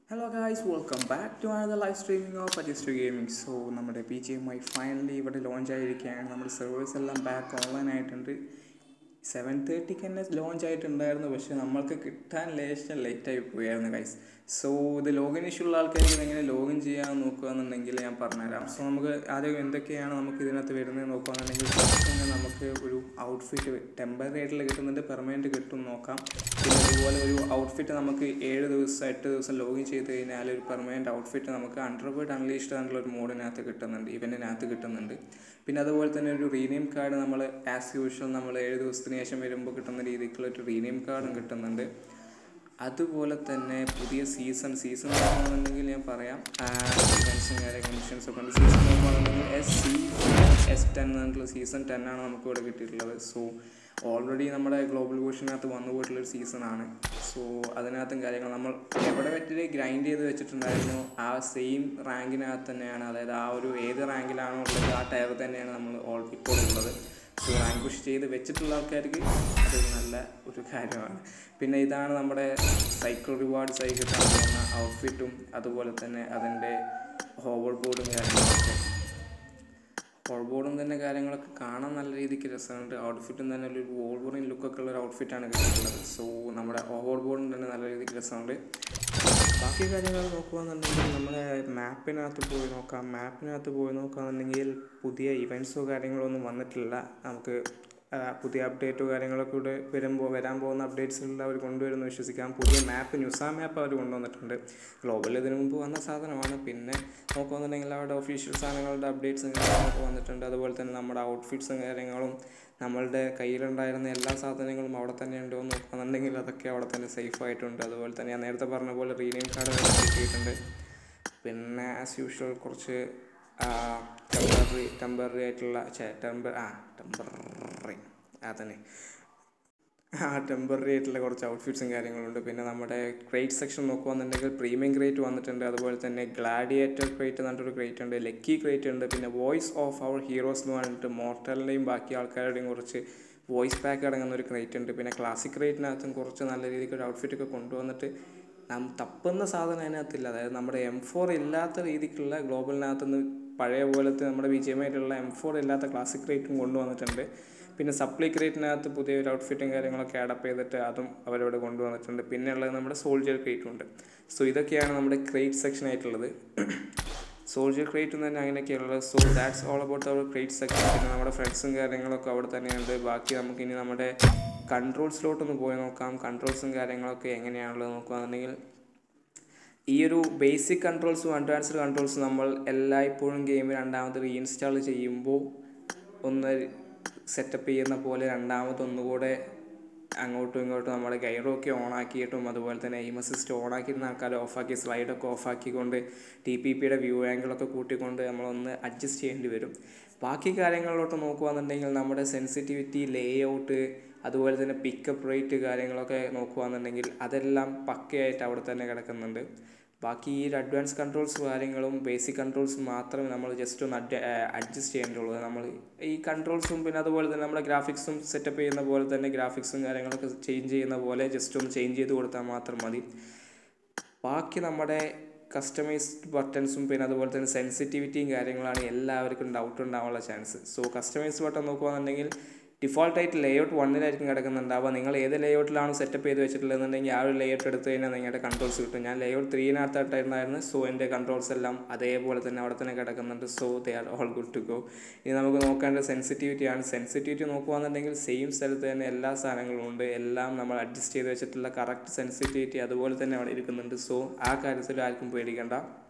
hello guys welcome back to another live streaming of Ajister gaming so നമ്മുടെ P G M I finally ഇവിടെ launch ആയിരിക്കുകയാണ് നമ്മുടെ servers എല്ലാം back online ആയിട്ടുണ്ട് seven തേർട്ടിക്ക് തന്നെ ലോഞ്ച് ആയിട്ടുണ്ടായിരുന്നു പക്ഷെ നമ്മൾക്ക് കിട്ടാൻ ലേശം ലേറ്റ് ആയി പോയായിരുന്നു ഗൈസ് സോ ഇത് ലോഗിൻ ഇഷ്യൂ ഉള്ള ആൾക്കാർക്ക് ഇതെങ്ങനെ ലോഗിൻ ചെയ്യാൻ നോക്കുകയെന്നുണ്ടെങ്കിൽ ഞാൻ പറഞ്ഞുതരാം സോ നമുക്ക് ആദ്യം എന്തൊക്കെയാണ് നമുക്ക് ഇതിനകത്ത് വരുന്നത് നോക്കുകയാണെന്നുണ്ടെങ്കിൽ ഫസ്റ്റ് തന്നെ നമുക്ക് ഒരു ഔട്ട്ഫിറ്റ് ടെമ്പററി ആയിട്ടുള്ള കിട്ടുന്നുണ്ട് പെർമനൻറ്റ് കിട്ടും നോക്കാം പിന്നെ അതുപോലെ ഒരു ഔട്ട്ഫിറ്റ് നമുക്ക് ഏഴ് ദിവസം എട്ട് ദിവസം ലോഗിൻ ചെയ്ത് കഴിഞ്ഞാൽ ഒരു പെർമനൻറ്റ് ഔട്ട്ഫിറ്റ് നമുക്ക് അണ്ടർവേർഡ് അൺലീഷ്ഡ് എന്നുള്ള ഒരു മോഡിനകത്ത് കിട്ടുന്നുണ്ട് ഇവൻറ്റിനകത്ത് കിട്ടുന്നുണ്ട് പിന്നെ അതുപോലെ തന്നെ ഒരു റീനെയിം കാർഡ് നമ്മൾ ആസ് യൂഷ്വൽ നമ്മൾ ഏഴ് ദിവസത്തിന് ശേഷം വരുമ്പോൾ കിട്ടുന്ന രീതിക്കുള്ള ഒരു റീനെയിം കാർഡും കിട്ടുന്നുണ്ട് അതുപോലെ തന്നെ പുതിയ സീസൺ സീസൺ നോക്കുകയാണെന്നുണ്ടെങ്കിൽ ഞാൻ പറയാം ഇവൻസും കാര്യ കണ്ടീഷൻസ് ഒക്കെ ഉണ്ട് സീസൺ നോക്കുകയാണെന്നുണ്ടെങ്കിൽ എസ് സി എസ് ടെൻ എന്നുള്ള സീസൺ ടെൻ ആണ് നമുക്ക് ഇവിടെ കിട്ടിയിട്ടുള്ളത് സോ ഓൾറെഡി നമ്മുടെ ഗ്ലോബൽ വേർഷനകത്ത് വന്നു പോയിട്ടുള്ളൊരു സീസണാണ് സോ അതിനകത്തും കാര്യങ്ങൾ നമ്മൾ എവിടെ പറ്റി ഗ്രൈൻഡ് ചെയ്ത് വെച്ചിട്ടുണ്ടായിരുന്നു ആ സെയിം റാങ്കിനകത്ത് തന്നെയാണ് അതായത് ആ ഒരു ഏത് റാങ്കിലാണോ ഉള്ളത് ആ ടയർ തന്നെയാണ് നമ്മൾ ഓൾ ഇപ്പോൾ ഉള്ളത് സോ റാങ്ക് പുഷ് ചെയ്ത് വെച്ചിട്ടുള്ള ആൾക്കാർക്ക് അതൊരു നല്ല ഒരു കാര്യമാണ് പിന്നെ ഇതാണ് നമ്മുടെ സൈക്കിൾ റിവാർഡ്സ് ആയി കിട്ടാൻ പോകുന്ന ഔട്ട്ഫിറ്റും അതുപോലെ തന്നെ അതിൻ്റെ ഹോവർ ബോർഡും കാര്യങ്ങളൊക്കെ ഹോവർ ബോർഡും തന്നെ കാര്യങ്ങളൊക്കെ കാണാൻ നല്ല രീതിക്ക് രസമുണ്ട് ഔട്ട്ഫിറ്റും തന്നെ ഒരു വോൾവറിൻ ലുക്കൊക്കെ ഉള്ള ഒരു ഔട്ട്ഫിറ്റാണ് കിട്ടിയിട്ടുള്ളത് സോ നമ്മുടെ ഹോവർ ബോർഡും തന്നെ നല്ല രീതിക്ക് രസമുണ്ട് ബാക്കി കാര്യങ്ങൾ നോക്കുകയാണെന്നുണ്ടെങ്കിൽ നമ്മുടെ മാപ്പിനകത്ത് പോയി നോക്കാം മാപ്പിനകത്ത് പോയി നോക്കുകയാണെന്നുണ്ടെങ്കിൽ പുതിയ ഇവൻറ്റ്സോ കാര്യങ്ങളോ ഒന്നും വന്നിട്ടില്ല നമുക്ക് ആ, പുതിയ അപ്ഡേറ്റോ കാര്യങ്ങളൊക്കെ ഇവിടെ വരുമ്പോൾ വരാൻ പോകുന്ന അപ്ഡേറ്റ്സിൽ അവർ കൊണ്ടുവരുമെന്ന് വിശ്വസിക്കാം പുതിയ മാപ്പ് ന്യൂസാ മാപ്പ് അവർ കൊണ്ടുവന്നിട്ടുണ്ട് ഗ്ലോബൽ ഇതിനു മുമ്പ് വന്ന സാധനമാണ് പിന്നെ നോക്കുകയാണെന്നുണ്ടെങ്കിൽ അവരുടെ ഒഫീഷ്യൽ സാധനങ്ങളുടെ അപ്ഡേറ്റ്സും കാര്യങ്ങളൊക്കെ വന്നിട്ടുണ്ട് അതുപോലെ തന്നെ നമ്മുടെ ഔട്ട്ഫിറ്റ്സും കാര്യങ്ങളും നമ്മളുടെ കയ്യിലുണ്ടായിരുന്ന എല്ലാ സാധനങ്ങളും അവിടെ തന്നെ ഉണ്ടോ എന്ന് നോക്കുകയാണെന്നുണ്ടെങ്കിൽ അതൊക്കെ അവിടെ തന്നെ സേഫ് ആയിട്ടുണ്ട് അതുപോലെ തന്നെ ഞാൻ നേരത്തെ പറഞ്ഞ പോലെ റീനെയിം കാർഡ് കിട്ടിയിട്ടുണ്ട് പിന്നെ ആസ് യൂഷ്വൽ കുറച്ച് ടെമ്പററി ടെമ്പററി ആയിട്ടുള്ള ടെമ്പർ ആ ടെമ്പററി അതന്നെ ആ ടെമ്പററി ആയിട്ടുള്ള കുറച്ച് ഔട്ട്ഫിറ്റ്സും കാര്യങ്ങളുണ്ട് പിന്നെ നമ്മുടെ ക്രേറ്റ് സെക്ഷൻ നോക്കുകയാണെന്നുണ്ടെങ്കിൽ പ്രീമിയം ക്രേറ്റ് വന്നിട്ടുണ്ട് അതുപോലെ തന്നെ ഗ്ലാഡിയേറ്റർ ക്രേറ്റ് എന്ന് പറഞ്ഞിട്ടൊരു ക്രേറ്റ് ഉണ്ട് ലക്കി ക്രേറ്റ് ഉണ്ട് പിന്നെ വോയിസ് ഓഫ് അവർ ഹീറോസ് എന്ന് പറഞ്ഞിട്ട് മോർട്ടലിൻ്റെയും ബാക്കി ആൾക്കാരുടെയും കുറച്ച് വോയിസ് പാക്ക് അടങ്ങുന്ന ഒരു ക്രേറ്റ് ഉണ്ട് പിന്നെ ക്ലാസിക് ക്രേറ്റിനകത്തും കുറച്ച് നല്ല രീതിക്ക് ഒരു ഔട്ട്ഫിറ്റൊക്കെ കൊണ്ടുവന്നിട്ട് നാം തപ്പുന്ന സാധനം അതിനകത്തില്ല അതായത് നമ്മുടെ എം ഫോർ ഇല്ലാത്ത രീതിക്കുള്ള ഗ്ലോബലിനകത്തുനിന്ന് പഴയ പോലത്തെ നമ്മുടെ വിജയമായിട്ടുള്ള എം ഫോർ ഇല്ലാത്ത ക്ലാസിക് റേറ്റും കൊണ്ടുവന്നിട്ടുണ്ട് പിന്നെ സപ്ലി ക്രേറ്റിനകത്ത് പുതിയൊരു ഔട്ട്ഫിറ്റും കാര്യങ്ങളൊക്കെ അഡപ്പ് ചെയ്തിട്ട് അതും അവരവിടെ കൊണ്ടുവന്നിട്ടുണ്ട് പിന്നെ ഉള്ളത് നമ്മുടെ സോൾജിയർ ക്രേറ്റും ഉണ്ട് സോ ഇതൊക്കെയാണ് നമ്മുടെ ക്രേറ്റ് സെക്ഷൻ ആയിട്ടുള്ളത് സോൾജിയർ ക്രേറ്റും തന്നെ അങ്ങനെയൊക്കെയുള്ളത് so that's all about our crate section പിന്നെ നമ്മുടെ ഫ്രണ്ട്സും കാര്യങ്ങളൊക്കെ അവിടെ തന്നെയുണ്ട് ബാക്കി നമുക്കിനി നമ്മുടെ കൺട്രോൾസിലോട്ടൊന്ന് പോയി നോക്കാം കൺട്രോൾസും കാര്യങ്ങളൊക്കെ എങ്ങനെയാണുള്ളത് നോക്കുകയാണെന്നുണ്ടെങ്കിൽ ഈ ഒരു ബേസിക് കൺട്രോൾസും അഡ്വാൻസ്ഡ് കൺട്രോൾസും നമ്മൾ എല്ലായ്പ്പോഴും ഗെയിം രണ്ടാമത് റീഇൻസ്റ്റാൾ ചെയ്യുമ്പോൾ ഒന്ന് സെറ്റപ്പ് ചെയ്യുന്ന പോലെ രണ്ടാമത് ഒന്നുകൂടെ അങ്ങോട്ടും ഇങ്ങോട്ടും നമ്മുടെ ഗൈറൊക്കെ ഓൺ ആക്കിയിട്ടും അതുപോലെ തന്നെ എയിം അസിസ്റ്റ് ഓൺ ആക്കിയിരുന്ന ആൾക്കാർ ഓഫാക്കി സ്ലൈഡൊക്കെ ഓഫാക്കിക്കൊണ്ട് ടി പി പിയുടെ വ്യൂ ആംഗിളൊക്കെ കൂട്ടിക്കൊണ്ട് നമ്മളൊന്ന് അഡ്ജസ്റ്റ് ചെയ്യേണ്ടി വരും ബാക്കി കാര്യങ്ങളിലോട്ട് നോക്കുകയാണെന്നുണ്ടെങ്കിൽ നമ്മുടെ സെൻസിറ്റിവിറ്റി ലേ ഔട്ട് അതുപോലെ തന്നെ പിക്കപ്പ് റേറ്റ് കാര്യങ്ങളൊക്കെ നോക്കുകയാണെന്നുണ്ടെങ്കിൽ അതെല്ലാം പക്കയായിട്ട് അവിടെ തന്നെ കിടക്കുന്നുണ്ട് ബാക്കി ഈ ഒരു അഡ്വാൻസ് കൺട്രോൾസ് കാര്യങ്ങളും ബേസിക് കൺട്രോൾസ് മാത്രമേ നമ്മൾ ജസ്റ്റ് ഒന്ന് അഡ്ജ അഡ്ജസ്റ്റ് ചെയ്യേണ്ടുള്ളൂ നമ്മൾ ഈ കൺട്രോൾസും പിന്നെ അതുപോലെ തന്നെ നമ്മുടെ ഗ്രാഫിക്സും സെറ്റപ്പ് ചെയ്യുന്ന പോലെ തന്നെ ഗ്രാഫിക്സും കാര്യങ്ങളൊക്കെ ചേഞ്ച് ചെയ്യുന്ന പോലെ ജസ്റ്റ് ഒന്ന് ചേഞ്ച് ചെയ്ത് കൊടുത്താൽ മാത്രം മതി ബാക്കി നമ്മുടെ കസ്റ്റമൈസ്ഡ് ബട്ടൺസും പിന്നെ അതുപോലെ തന്നെ സെൻസിറ്റിവിറ്റിയും കാര്യങ്ങളാണ് എല്ലാവർക്കും ഡൗട്ട് ഉണ്ടാവാനുള്ള ചാൻസ് സോ കസ്റ്റമൈസ്ഡ് ബട്ടൺ നോക്കുകയാണെന്നുണ്ടെങ്കിൽ ഡിഫോൾട്ടായിട്ട് ലേഔട്ട് വണ്ണിലായിരിക്കും കിടക്കുന്നുണ്ടാവുക നിങ്ങൾ ഏത് ലേഔട്ടിലാണ് സെറ്റപ്പ് ചെയ്ത് വെച്ചിട്ടുള്ളതെന്നുണ്ടെങ്കിൽ ആ ഒരു ലേഔട്ട് എടുത്തു കഴിഞ്ഞാൽ നിങ്ങളുടെ കൺട്രോൾസ് കിട്ടും ഞാൻ ലേഔട്ട് ത്രീനകത്തായിട്ടായിരുന്നു സോ എൻ്റെ കൺട്രോൾസ് എല്ലാം അതേപോലെ തന്നെ അവിടെ തന്നെ കിടക്കുന്നുണ്ട് so they are all good to go ഇനി നമുക്ക് നോക്കേണ്ട സെൻസിറ്റിവിറ്റി ആണ് സെൻസിറ്റിവിറ്റി നോക്കുകയാണെന്നുണ്ടെങ്കിൽ സെയിം സ്ഥലത്ത് തന്നെ എല്ലാ സാധനങ്ങളും ഉണ്ട് എല്ലാം നമ്മൾ അഡ്ജസ്റ്റ് ചെയ്ത് വെച്ചിട്ടുള്ള കറക്റ്റ് സെൻസിറ്റിവിറ്റി അതുപോലെ തന്നെ അവിടെ ഇരിക്കുന്നുണ്ട് സോ ആ കാര്യത്തിൽ ആർക്കും പേടിക്കേണ്ട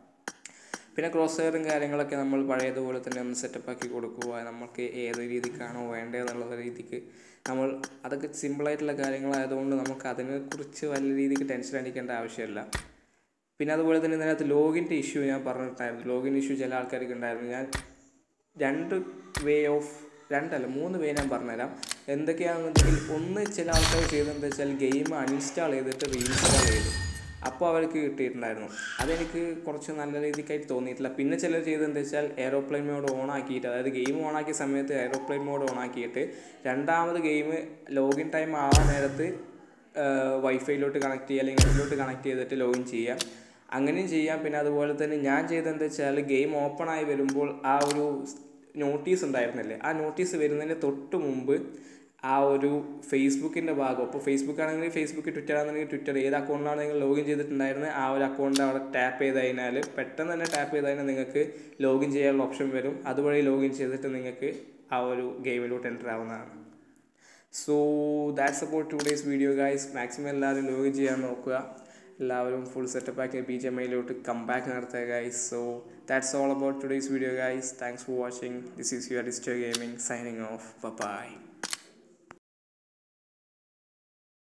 പിന്നെ ക്രോസ് ഹെയറും കാര്യങ്ങളൊക്കെ നമ്മൾ പഴയതുപോലെ തന്നെ ഒന്ന് സെറ്റപ്പ് ആക്കി കൊടുക്കുക നമുക്ക് ഏത് രീതിക്കാണോ വേണ്ടതെന്നുള്ള രീതിക്ക് നമ്മൾ അതൊക്കെ സിമ്പിളായിട്ടുള്ള കാര്യങ്ങളായതുകൊണ്ട് നമുക്ക് അതിനെക്കുറിച്ച് വലിയ രീതിക്ക് ടെൻഷൻ അടിക്കേണ്ട ആവശ്യമില്ല പിന്നെ അതുപോലെ തന്നെ ഇതിനകത്ത് ലോഗിൻ്റെ ഇഷ്യൂ ഞാൻ പറഞ്ഞിട്ടായിരുന്നു ലോഗിൻ ഇഷ്യൂ ചില ആൾക്കാർക്ക് ഉണ്ടായിരുന്നു ഞാൻ രണ്ട് വേ ഓഫ് രണ്ടല്ല മൂന്ന് വേ ഞാൻ പറഞ്ഞുതരാം എന്തൊക്കെയാണെന്നുണ്ടെങ്കിൽ ഒന്ന് ചില ആൾക്കാർ ചെയ്തതെന്താ വെച്ചാൽ ഗെയിം അൺഇൻസ്റ്റാൾ ചെയ്തിട്ട് റീഇൻസ്റ്റാൾ ചെയ്തു അപ്പോൾ അവർക്ക് കിട്ടിയിട്ടുണ്ടായിരുന്നു അതെനിക്ക് കുറച്ച് നല്ല രീതിക്കായിട്ട് തോന്നിയിട്ടില്ല പിന്നെ ചിലർ ചെയ്തതെന്താ വെച്ചാൽ എയറോപ്ലെയിൻ മോഡ് ഓൺ ആക്കിയിട്ട് അതായത് ഗെയിം ഓൺ ആക്കിയ സമയത്ത് എയറോപ്ലെയിൻ മോഡ് ഓൺ ആക്കിയിട്ട് രണ്ടാമത് ഗെയിം ലോഗിൻ ടൈം ആവാൻ നേരത്ത് വൈഫൈയിലോട്ട് കണക്ട് ചെയ്യുക അല്ലെങ്കിൽ നെറ്റിലോട്ട് കണക്ട് ചെയ്തിട്ട് ലോഗിൻ ചെയ്യുക അങ്ങനെയും ചെയ്യാം പിന്നെ അതുപോലെ തന്നെ ഞാൻ ചെയ്തതെന്താ വെച്ചാൽ ഗെയിം ഓപ്പൺ ആയി വരുമ്പോൾ ആ ഒരു നോട്ടീസ് ഉണ്ടായിരുന്നില്ലേ ആ നോട്ടീസ് വരുന്നതിന് തൊട്ട് മുമ്പ് ആ ഒരു ഫേസ്ബുക്കിൻ്റെ ഭാഗം അപ്പോൾ ഫേസ്ബുക്ക് ആണെങ്കിൽ ഫേസ്ബുക്ക് ട്വിറ്റർ ആണെങ്കിൽ ട്വിറ്റർ ഏത് അക്കൗണ്ടിലാണ് നിങ്ങൾ ലോഗിൻ ചെയ്തിട്ടുണ്ടായിരുന്നത് ആ ഒരു അക്കൗണ്ട് അവിടെ ടാപ്പ് ചെയ്ത് കഴിഞ്ഞാൽ പെട്ടെന്ന് തന്നെ ടാപ്പ് ചെയ്ത് കഴിഞ്ഞാൽ നിങ്ങൾക്ക് ലോഗിൻ ചെയ്യാനുള്ള ഓപ്ഷൻ വരും അതുവഴി ലോഗിൻ ചെയ്തിട്ട് നിങ്ങൾക്ക് ആ ഒരു ഗെയിമിലോട്ട് എൻ്റർ ആവുന്നതാണ് so that's about today's video guys maximum എല്ലാവരും ലോഗിൻ ചെയ്യാൻ നോക്കുക എല്ലാവരും ഫുൾ സെറ്റപ്പ് ആക്കി ബി ജി എം ഐയിലോട്ട് കം ബാക്ക് നടത്തുക guys so that's all about today's video guys thanks for watching this is your Dister gaming signing off by